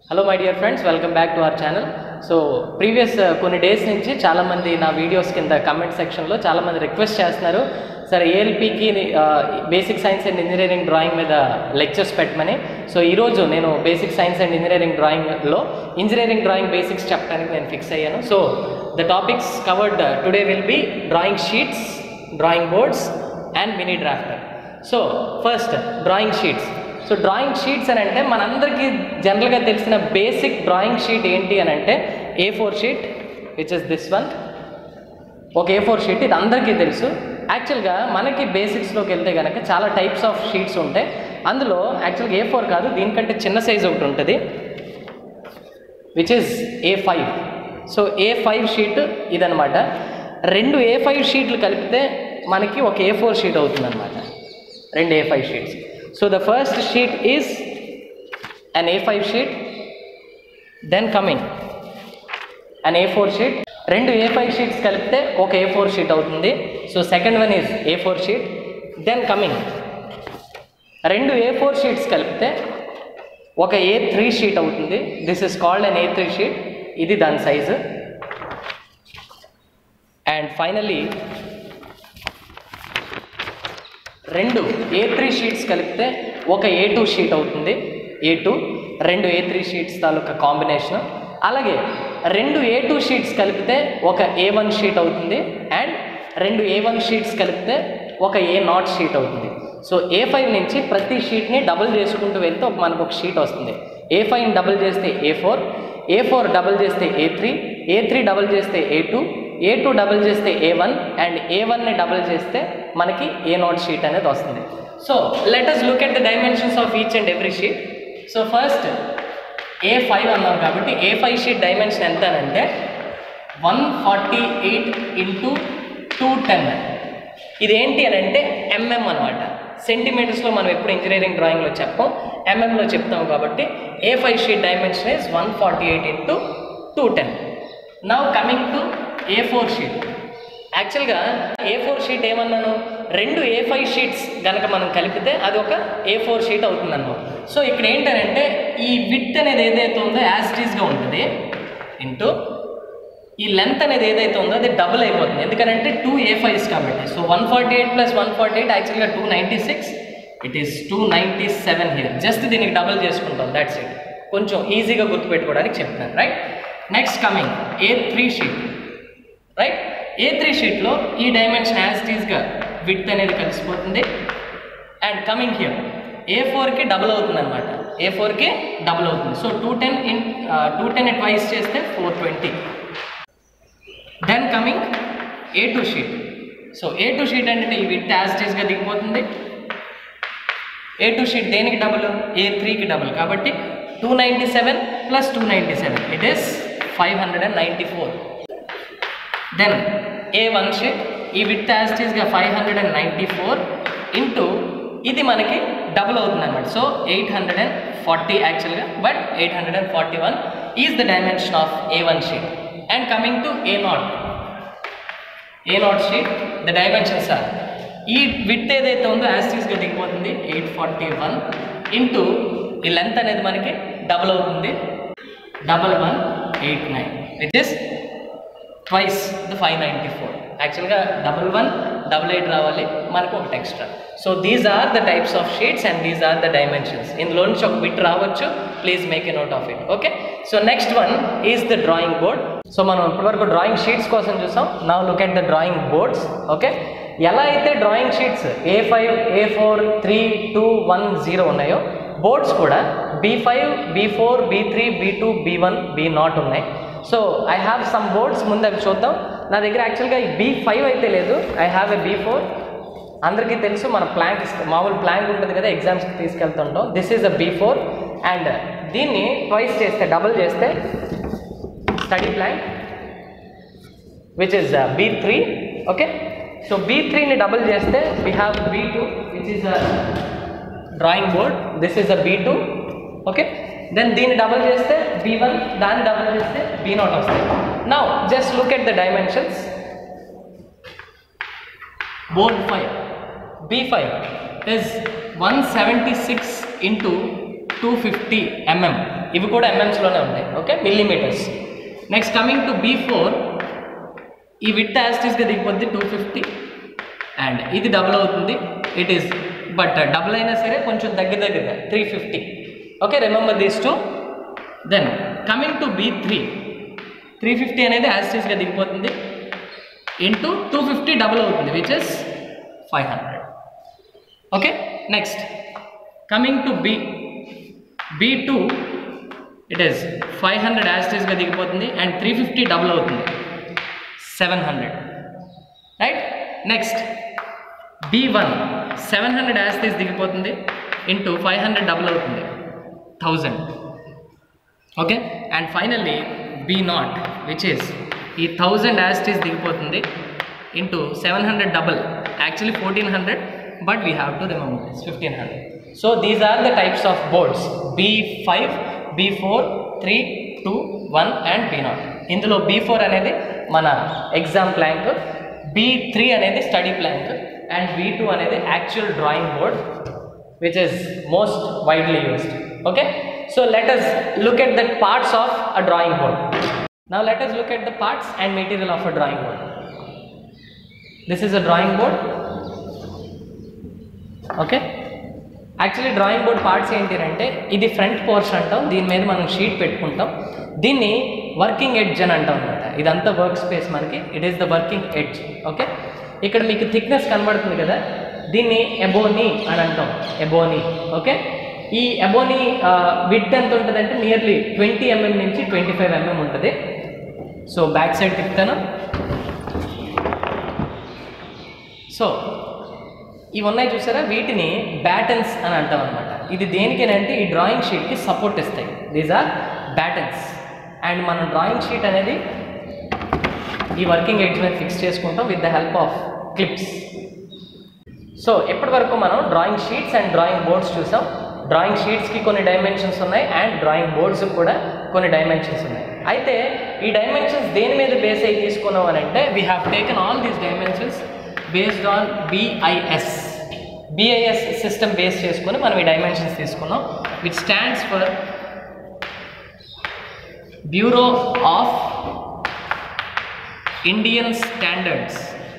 Hello my dear friends welcome back to our channel so previous కొన్ని days నుంచి చాలామంది నా వీడియోస్ కింద కమెంట్ సెక్షన్లో చాలామంది రిక్వెస్ట్ చేస్తున్నారు సార్ ఏఎల్పికి basic science and engineering drawing మీద లెక్చర్స్ పెట్టమని సో ఈరోజు నేను బేసిక్ సైన్స్ అండ్ ఇంజనీరింగ్ డ్రాయింగ్లో ఇంజనీరింగ్ డ్రాయింగ్ బేసిక్స్ చెప్పడానికి నేను ఫిక్స్ అయ్యాను so the topics covered today will be drawing sheets drawing boards and mini drafter so first drawing sheets so drawing sheets అని అంటే మనందరికీ జనరల్గా తెలిసిన బేసిక్ డ్రాయింగ్ షీట్ ఏంటి అని అంటే A four sheet which is this one ఒక A four sheet ఇది అందరికీ తెలుసు యాక్చువల్గా మనకి బేసిక్స్లోకి వెళ్తే కనుక చాలా టైప్స్ ఆఫ్ షీట్స్ ఉంటాయి అందులో యాక్చువల్గా ఏ ఫోర్ కాదు దీనికంటే చిన్న సైజ్ ఒకటి ఉంటుంది which is A five so A five sheet ఇదనమాట రెండు ఏ ఫైవ్ షీట్లు కలిపితే మనకి ఒక ఏ ఫోర్ షీట్ అవుతుందన్నమాట రెండు A five sheets so the first sheet is on A five sheet then coming on A four sheet రెండు A five sheets కలిపితే ఒక ఏ ఫోర్ షీట్ అవుతుంది so second one is A four sheet then coming రెండు A four sheets కలిపితే ఒక A three sheet అవుతుంది this is called on A three sheet ఇది దాని సైజు అండ్ ఫైనలీ రెండు ఏ త్రీ షీట్స్ కలిపితే ఒక ఏ టూ షీట్ అవుతుంది ఏ టూ రెండు ఏ త్రీ షీట్స్ తాలూకా కాంబినేషన్ అలాగే రెండు ఏ టూ షీట్స్ కలిపితే ఒక ఏ వన్ షీట్ అవుతుంది అండ్ రెండు ఏ వన్ షీట్స్ కలిపితే ఒక ఏ నాట్ షీట్ అవుతుంది సో ఏ ఫైవ్ నుంచి ప్రతి షీట్ని డబుల్ చేసుకుంటూ వెళ్తే ఒక మనకు ఒక షీట్ వస్తుంది ఏ ఫైవ్ని డబుల్ చేస్తే A four A four double చేస్తే A three A three double చేస్తే A two A two double చేస్తే ఏ వన్ అండ్ ఏ వన్ని డబుల్ చేస్తే మనకి ఏ నాట్ షీట్ అనేది వస్తుంది so let us look at the dimensions of each and every sheet so first A five అన్నాం కాబట్టి A five sheet dimension ఎంత అని అంటే one forty eight into two ten ఇదేంటి అని అంటే ఎంఎం అనమాట సెంటీమీటర్స్లో మనం ఎప్పుడు ఇంజనీరింగ్ డ్రాయింగ్లో చెప్పాం ఎంఎంలో చెప్తాం కాబట్టి A five sheet dimension is one forty eight into two ten now coming to A four sheet యాక్చువల్గా ఏ ఫోర్ షీట్ ఏమన్నాను రెండు ఏ ఫైవ్ షీట్స్ కనుక మనం కలిపితే అది ఒక ఏ ఫోర్ షీట్ అవుతుందన్నమాట సో ఇక్కడ ఏంటంటే ఈ విత్ అనేది ఏదైతే ఉందో యాజిటీస్గా ఉంటుంది ఇంటూ ఈ లెంత్ అనేది ఏదైతే ఉందో అది డబుల్ అయిపోతుంది ఎందుకంటే టూ ఏ ఫైవ్స్ కాబట్టి so one forty eight plus one forty eight యాక్చువల్గా two ninety six it is two ninety seven here just దీనికి డబుల్ చేసుకుంటాం దాట్స్ ఇట్ కొంచెం ఈజీగా గుర్తుపెట్టుకోవడానికి చెప్తాను right next coming A three sheet right A three షీట్లో ఈ డైమెన్షన్ యాజిటీస్గా విత్ అనేది కలిసిపోతుంది అండ్ కమింగ్ హియర్ ఏ ఫోర్కి డబుల్ అవుతుంది అనమాట ఏ ఫోర్కి డబుల్ అవుతుంది so two ten in two ten twice చేస్తే four twenty then coming A two sheet so A two sheet అంటే ఈ విత్ యాజిటీస్గా దిగిపోతుంది ఏ టూ షీట్ దేనికి డబుల్ ఏ త్రీకి డబుల్ కాబట్టి two ninety seven plus two ninety seven it is five hundred and ninety four then A one sheet ఈ width యాజిటీస్గా five hundred and ninety four into ఇది మనకి double అవుతుంది అనమాట so eight hundred and forty యాక్చువల్గా but eight hundred and forty one is the dimension of A one sheet and coming to A nought A nought sheet the dimensions are ఈ width ఏదైతే ఉందో యాస్టీస్గా దిగిపోతుంది eight forty one into ఈ length అనేది మనకి double అవుతుంది double one eight nine which is twice the five ninety four యాక్చువల్గా డబల్ వన్ డబల్ ఎయిట్ రావాలి మనకు ఒకటి extra so these are the types of sheets and these are the dimensions ఇందులో నుంచి ఒక బిట్ రావచ్చు please make a note of it okay so next one is the drawing board so మనం ఇప్పటివరకు drawing sheets కోసం చూసాం now look at the drawing boards okay ఎలా అయితే drawing sheets A five A four three two one zero ఉన్నాయో boards కూడా B five B four B three B two B one B nought ఉన్నాయి so I have some boards ముందు అవి చూద్దాం నా దగ్గర యాక్చువల్గా బీ ఫైవ్ అయితే లేదు I have a B four అందరికీ తెలుసు మన ప్లాంక్ మామూలు ప్లాంక్ ఉంటుంది కదా ఎగ్జామ్స్కి తీసుకెళ్తుంటాం this is a B four and దీన్ని ట్వైస్ చేస్తే డబుల్ చేస్తే study plank which is B three okay so B త్రీని డబుల్ చేస్తే we have B two which is a drawing board this is a B two okay then దీన్ని double చేస్తే B one దాన్ని double చేస్తే B nought వస్తాయి now just look at the dimensions board five B five is one seventy six into two fifty mm ఇవి కూడా ఎంఎంస్లోనే ఉంటాయి okay millimeters next coming to B four ఈ width యాస్టీస్గా దిగిపోద్ది టూ ఫిఫ్టీ అండ్ ఇది double అవుతుంది ఇట్ ఈస్ బట్ డబుల్ అయినా సరే కొంచెం దగ్గర దగ్గరగా three fifty okay remember these two then coming to B three three fifty అనేది యాస్టీస్గా దిగిపోతుంది ఇంటూ టూ ఫిఫ్టీ డబుల్ అవుతుంది which is five hundred okay next coming to B B two it is five hundred యాస్టీస్గా దిగిపోతుంది and three fifty double అవుతుంది seven hundred right next B one seven hundred as it is దిగిపోతుంది into five hundred double అవుతుంది thousand okay and finally B nought which is ఈ thousand as it is దిగిపోతుంది into seven hundred double actually fourteen hundred but we have to remember this fifteen hundred so these are the types of boards be five B four three two one and B nought ఇందులో B four అనేది మన exam plank B three అనేది study plank and B two అనేది actual drawing board which is most widely used okay so let us look at the parts of a drawing board now let us look at the parts and material of a drawing board this is a drawing board okay actually drawing board parts ఏంటి అంటే ఇది front portion అంటాం దీని మీద మనం sheet పెట్టుకుంటాం దీన్ని working edge అని అంటాం అనమాట ఇదంతా వర్క్ స్పేస్ మనకి it is the working edge okay ఇక్కడ మీకు థిక్నెస్ కనబడుతుంది కదా దీన్ని ఎబోనీ అని అంటాం ఎబోనీ ఓకే ఈ ఎబోనీ విడ్ ఎంత ఉంటుంది అంటే నియర్లీ ట్వంటీ ఎంఎం నుంచి ట్వంటీ ఫైవ్ ఎంఎం ఉంటుంది సో బ్యాక్ సైడ్ తిప్పుతాను సో ఇవి ఉన్నాయి చూసారా వీటిని బ్యాటన్స్ అని అంటాం అనమాట ఇది దేనికేనంటే ఈ డ్రాయింగ్ షీట్కి సపోర్ట్ ఇస్తాయి దీస్ ఆర్ బ్యాటన్స్ అండ్ మనం డ్రాయింగ్ షీట్ అనేది ఈ వర్కింగ్ ఎడ్జ్ మీద ఫిక్స్ చేసుకుంటాం with the help of clips so ఇప్పటి వరకు మనం drawing sheets and drawing boards చూసాం డ్రాయింగ్ షీట్స్కి కొన్ని డైమెన్షన్స్ ఉన్నాయి అండ్ డ్రాయింగ్ బోర్డ్స్ కూడా కొన్ని డైమెన్షన్స్ ఉన్నాయి అయితే ఈ డైమెన్షన్స్ దేని మీద బేస్ అయ్యి తీసుకున్నాం అని అంటే we have taken all these dimensions based on BIS BIS system base చేసుకొని మనం ఈ డైమెన్షన్స్ తీసుకున్నాం which stands for bureau of Indian standards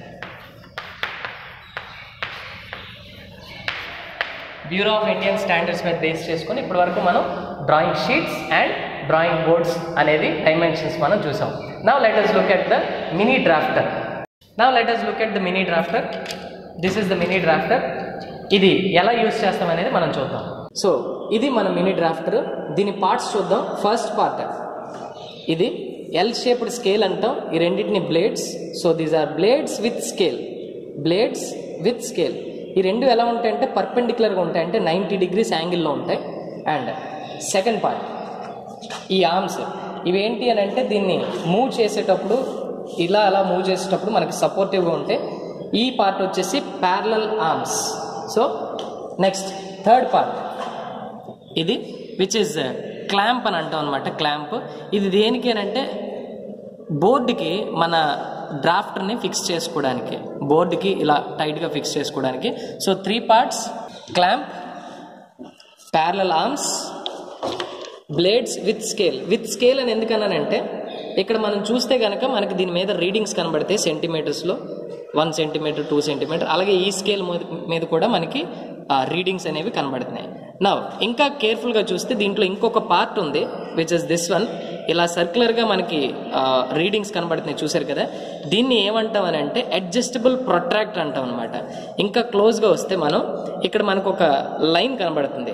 bureau of Indian standards మీద బేస్ చేసుకొని ఇప్పటి వరకు మనం drawing sheets and drawing boards అనేది డైమెన్షన్స్ మనం చూసాం now let us look at the mini drafter now let us look at the mini drafter this is the mini drafter ఇది ఎలా యూస్ చేస్తాం అనేది మనం చూద్దాం సో ఇది మన మినీ డ్రాఫ్టర్ దీని పార్ట్స్ చూద్దాం ఫస్ట్ పార్ట్ ఇది ఎల్ షేప్డ్ స్కేల్ అంటాం ఈ రెండింటిని blades so these are blades with scale blades with scale ఈ రెండు ఎలా ఉంటాయంటే పర్పెండిక్యులర్గా ఉంటాయి అంటే నైంటీ డిగ్రీస్ యాంగిల్లో ఉంటాయి అండ్ సెకండ్ పార్ట్ ఈ ఆర్మ్స్ ఇవేంటి అని అంటే దీన్ని మూవ్ చేసేటప్పుడు ఇలా అలా మూవ్ చేసేటప్పుడు మనకి సపోర్టివ్గా ఉంటాయి ఈ పార్ట్ వచ్చేసి parallel arms so next third part ఇది విచ్ ఇస్ క్లాంప్ అని అంటాం అనమాట క్లాంప్ ఇది దేనికి అని అంటే బోర్డుకి మన డ్రాఫ్ట్ని ఫిక్స్ చేసుకోవడానికి బోర్డుకి ఇలా టైట్గా ఫిక్స్ చేసుకోవడానికి so three parts clamp parallel arms blades with scale with scale అని ఎందుకన్నానంటే ఇక్కడ మనం చూస్తే కనుక మనకి దీని మీద రీడింగ్స్ కనబడతాయి సెంటీమీటర్స్లో వన్ సెంటీమీటర్ టూ సెంటీమీటర్ అలాగే ఈ స్కేల్ మీద కూడా మనకి రీడింగ్స్ అనేవి కనబడుతున్నాయి నా ఇంకా కేర్ఫుల్గా చూస్తే దీంట్లో ఇంకొక పార్ట్ ఉంది విచ్ ఇస్ దిస్ వన్ ఇలా సర్క్యులర్గా మనకి రీడింగ్స్ కనబడుతున్నాయి చూసారు కదా దీన్ని ఏమంటాం అని అంటే అడ్జస్టబుల్ ప్రొట్రాక్ట్ అంటాం అనమాట ఇంకా క్లోజ్గా వస్తే మనం ఇక్కడ మనకు ఒక లైన్ కనబడుతుంది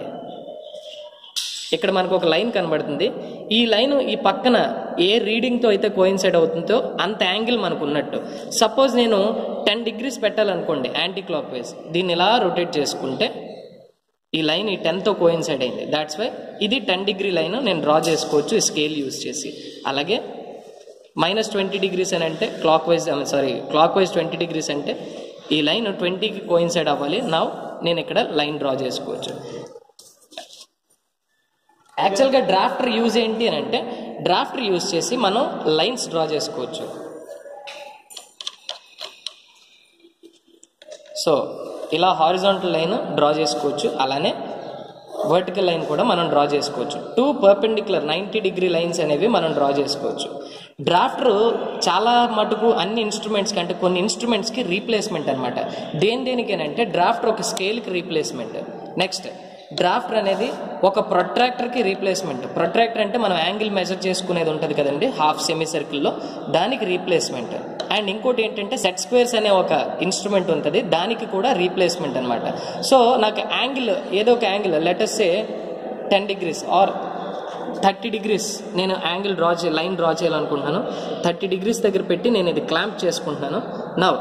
ఇక్కడ మనకు ఒక లైన్ కనబడుతుంది ఈ లైన్ ఈ పక్కన ఏ రీడింగ్తో అయితే కోయిన్సైడ్ అవుతుందో అంత యాంగిల్ మనకు ఉన్నట్టు సపోజ్ నేను టెన్ డిగ్రీస్ పెట్టాలనుకోండి యాంటీ క్లాక్ వైజ్ దీన్ని ఇలా రొటేట్ చేసుకుంటే ఈ లైన్ ఈ టెన్తో కోయిన్సైడ్ అయింది దాట్స్ వై ఇది టెన్ డిగ్రీ లైన్ నేను డ్రా చేసుకోవచ్చు ఈ స్కేల్ యూస్ చేసి అలాగే మైనస్ ట్వంటీ డిగ్రీస్ అని అంటే clockwise sorry clockwise twenty degrees అంటే ఈ లైన్ ట్వంటీకి కోయిన్సైడ్ అవ్వాలి నా నేను ఇక్కడ లైన్ డ్రా చేసుకోవచ్చు యాక్చువల్గా డ్రాఫ్టర్ యూజ్ ఏంటి అని అంటే డ్రాఫ్టర్ యూజ్ చేసి మనం లైన్స్ డ్రా చేసుకోవచ్చు సో ఇలా హారిజాంటల్ లైన్ డ్రా చేసుకోవచ్చు అలానే వర్టికల్ లైన్ కూడా మనం డ్రా చేసుకోవచ్చు two perpendicular ninety degree lines అనేవి మనం డ్రా చేసుకోవచ్చు డ్రాఫ్టర్ చాలా మటుకు అన్ని ఇన్స్ట్రుమెంట్స్ కంటే కొన్ని ఇన్స్ట్రుమెంట్స్కి రీప్లేస్మెంట్ అనమాట దేని దేనికేనంటే డ్రాఫ్టర్ ఒక స్కేల్కి రీప్లేస్మెంట్ నెక్స్ట్ డ్రాఫ్టర్ అనేది ఒక ప్రొట్రాక్టర్కి రీప్లేస్మెంట్ ప్రొట్రాక్టర్ అంటే మనం యాంగిల్ మెజర్ చేసుకునేది ఉంటుంది కదండి హాఫ్ సెమీ సర్కిల్లో దానికి రీప్లేస్మెంట్ అండ్ ఇంకోటి ఏంటంటే సెట్ స్క్వేర్స్ అనే ఒక ఇన్స్ట్రుమెంట్ ఉంటుంది దానికి కూడా రీప్లేస్మెంట్ అనమాట సో నాకు యాంగిల్ ఏదో ఒక యాంగిల్ లెటర్సే ten degrees or thirty degrees నేను యాంగిల్ డ్రా చే లైన్ డ్రా చేయాలనుకుంటున్నాను థర్టీ డిగ్రీస్ దగ్గర పెట్టి నేను ఇది క్లాంప్ చేసుకుంటున్నాను నవ్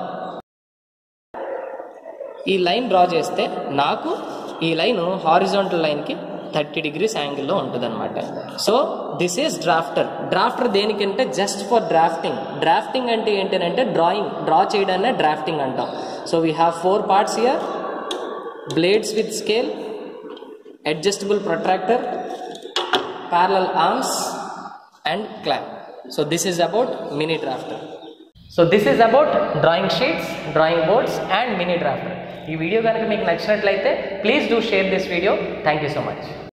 ఈ లైన్ డ్రా చేస్తే నాకు ఈ లైన్ హారిజాంటల్ లైన్కి థర్టీ డిగ్రీస్ యాంగిల్లో ఉంటుంది అనమాట so this is drafter drafter దేనికంటే జస్ట్ ఫర్ డ్రాఫ్టింగ్ డ్రాఫ్టింగ్ అంటే ఏంటంటే డ్రాయింగ్ డ్రా చేయడాన్నే డ్రాఫ్టింగ్ అంటాం so we have four parts ear blades with scale adjustable protractor parallel arms and clamp. So this is about mini drafter. So this is about drawing sheets drawing boards and mini drafter ఈ video కనుక మీకు నచ్చినట్లయితే please do share this video thank you so much